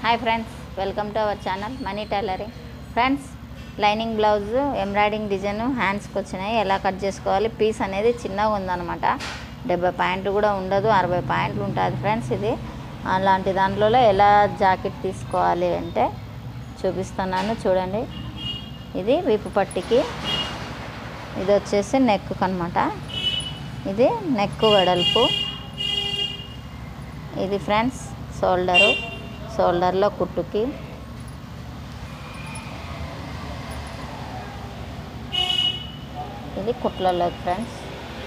hi friends welcome to our channel money tailoring friends lining blouse embroidering design హ్యాండ్స్కి వచ్చినాయి ఎలా cut చేసుకోవాలి piece అనేది చిన్నగా ఉందన్నమాట డెబ్బై పాయింట్లు కూడా ఉండదు అరవై పాయింట్లు ఉంటుంది ఫ్రెండ్స్ ఇది అలాంటి దాంట్లో ఎలా జాకెట్ తీసుకోవాలి అంటే చూపిస్తున్నాను చూడండి ఇది వీపు పట్టికి ఇది వచ్చేసి నెక్ అనమాట ఇది నెక్ వెడల్పు ఇది ఫ్రెండ్స్ షోల్డరు షోల్డర్లో కుట్టుకి ఇది కుట్లలో ఫ్రెండ్స్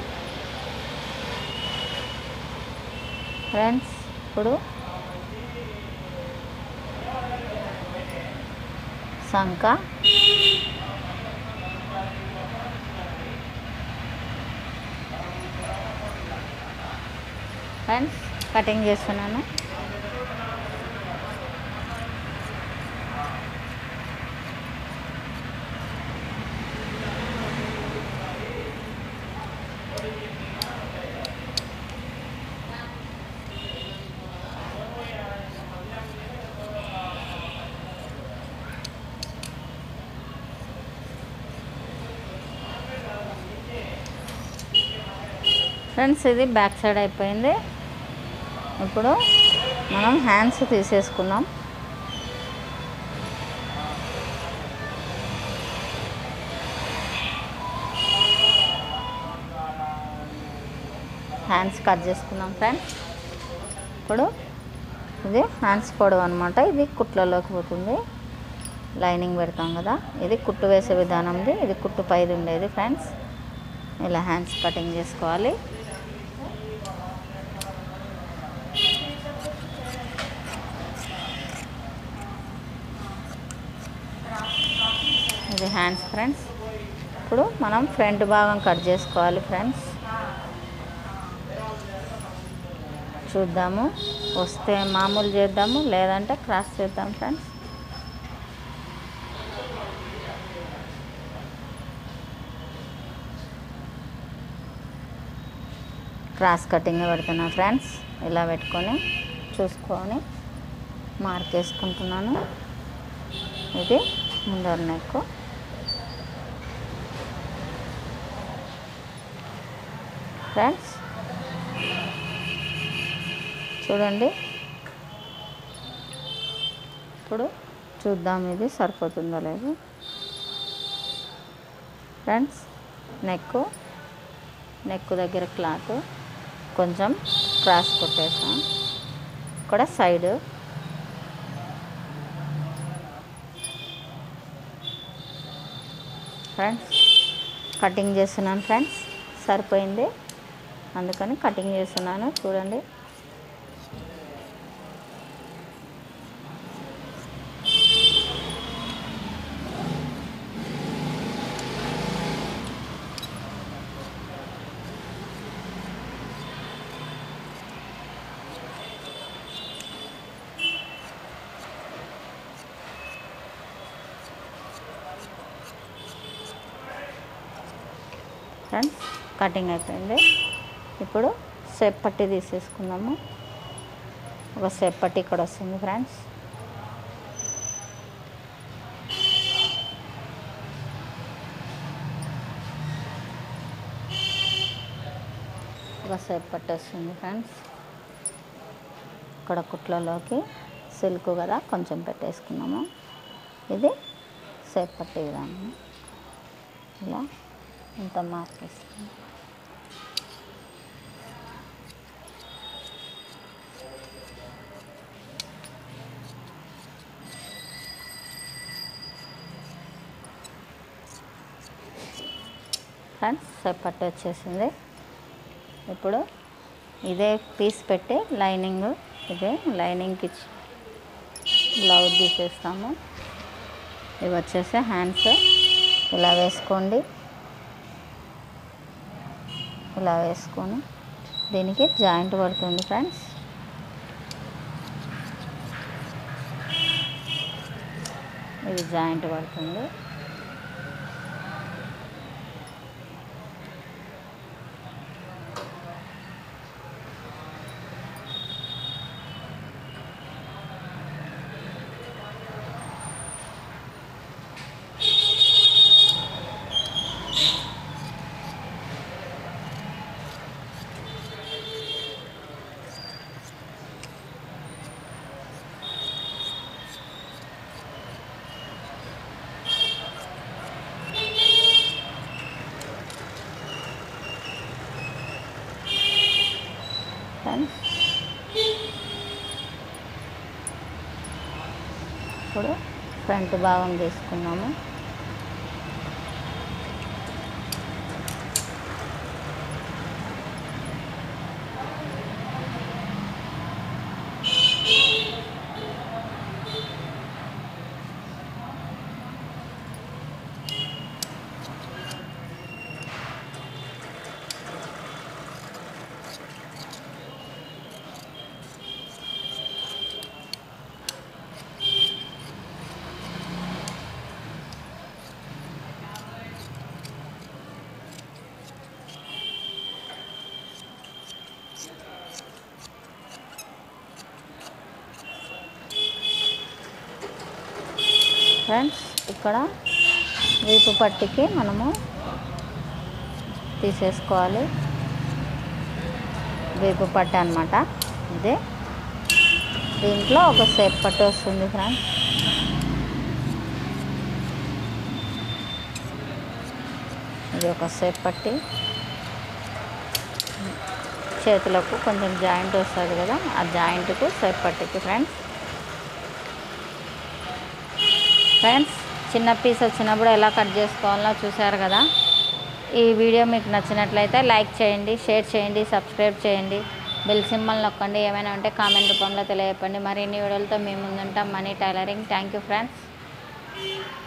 ఫ్రెండ్స్ ఇప్పుడు సంక ఫ్రెండ్స్ కటింగ్ చేస్తున్నాను ఫ్రెండ్స్ ఇది బ్యాక్ సైడ్ అయిపోయింది ఇప్పుడు మనం హ్యాండ్స్ తీసేసుకున్నాం హ్యాండ్స్ కట్ చేసుకున్నాం ఫ్రెండ్స్ ఇప్పుడు ఇది హ్యాండ్స్ పొడవు అనమాట ఇది కుట్లలోకి పోతుంది లైనింగ్ పెడతాం కదా ఇది కుట్టు వేసే విధానంది ఇది కుట్టు పైది ఉండేది ఫ్రెండ్స్ ఇలా హ్యాండ్స్ కటింగ్ చేసుకోవాలి ఇది హ్యాండ్స్ ఫ్రెండ్స్ ఇప్పుడు మనం ఫ్రంట్ భాగం కట్ చేసుకోవాలి ఫ్రెండ్స్ చూద్దాము వస్తే మామూలు చేద్దాము లేదంటే క్రాస్ చేద్దాం ఫ్రెండ్స్ క్రాస్ కటింగ్ పెడుతున్నా ఫ్రెండ్స్ ఇలా పెట్టుకొని చూసుకొని మార్క్ వేసుకుంటున్నాను ఇది ముందర నెక్ ఫ్రెండ్స్ చూడండి ఇప్పుడు చూద్దాం ఇది సరిపోతుందో లేదు ఫ్రెండ్స్ నెక్ నెక్ దగ్గర క్లాత్ కొంచెం క్రాస్ కొట్టేసాం ఇక్కడ సైడ్ ఫ్రెండ్స్ కటింగ్ చేస్తున్నాను ఫ్రెండ్స్ సరిపోయింది అందుకని కటింగ్ చేస్తున్నాను చూడండి ఫ్రెండ్స్ కటింగ్ అయిపోయింది ఇప్పుడు సేప్ పట్టి తీసేసుకుందాము ఒక సేప్ పట్టి ఇక్కడ వస్తుంది ఫ్రెండ్స్ ఒక సేప్ పట్టి వస్తుంది ఫ్రెండ్స్ ఇక్కడ కుట్లలోకి సిల్క్ కదా కొంచెం పెట్టేసుకున్నాము ఇది సేప్ పట్టి విధానం ఇలా ఇంత మార్క్ వేసుకుని ఫ్రెండ్స్ సెపరేట్ వచ్చేసింది ఇప్పుడు ఇదే పీస్ పెట్టి లైనింగ్ ఇదే లైనింగ్కి బ్లౌజ్ తీసేస్తాము ఇవి వచ్చేసి హ్యాండ్స్ ఇలా వేసుకోండి ఇలా వేసుకొని దీనికి జాయింట్ పడుతుంది ఫ్రెండ్స్ ఇది జాయింట్ పడుతుంది ఇప్పుడు ఫ్రంట్ భాగం తీసుకున్నాము ఫ్రెండ్స్ ఇక్కడ వీపు పట్టికి మనము తీసేసుకోవాలి వీపు పట్టు అనమాట ఇదే దీంట్లో ఒక సేప్ పట్టు వస్తుంది ఫ్రెండ్స్ ఇది ఒక సేప్ పట్టి చేతులకు కొంచెం జాయింట్ వస్తుంది కదా ఆ జాయింట్కు సేప్ పట్టికి ఫ్రెండ్స్ ఫ్రెండ్స్ చిన్న పీస్ వచ్చినప్పుడు ఎలా కట్ చేసుకోవాలో చూసారు కదా ఈ వీడియో మీకు నచ్చినట్లయితే లైక్ చేయండి షేర్ చేయండి సబ్స్క్రైబ్ చేయండి బెల్ సింబల్ నొక్కండి ఏమైనా ఉంటే కామెంట్ రూపంలో తెలియజెప్పండి మరిన్ని వీడియోలతో మేము ముందుంటాం money tailoring thank you friends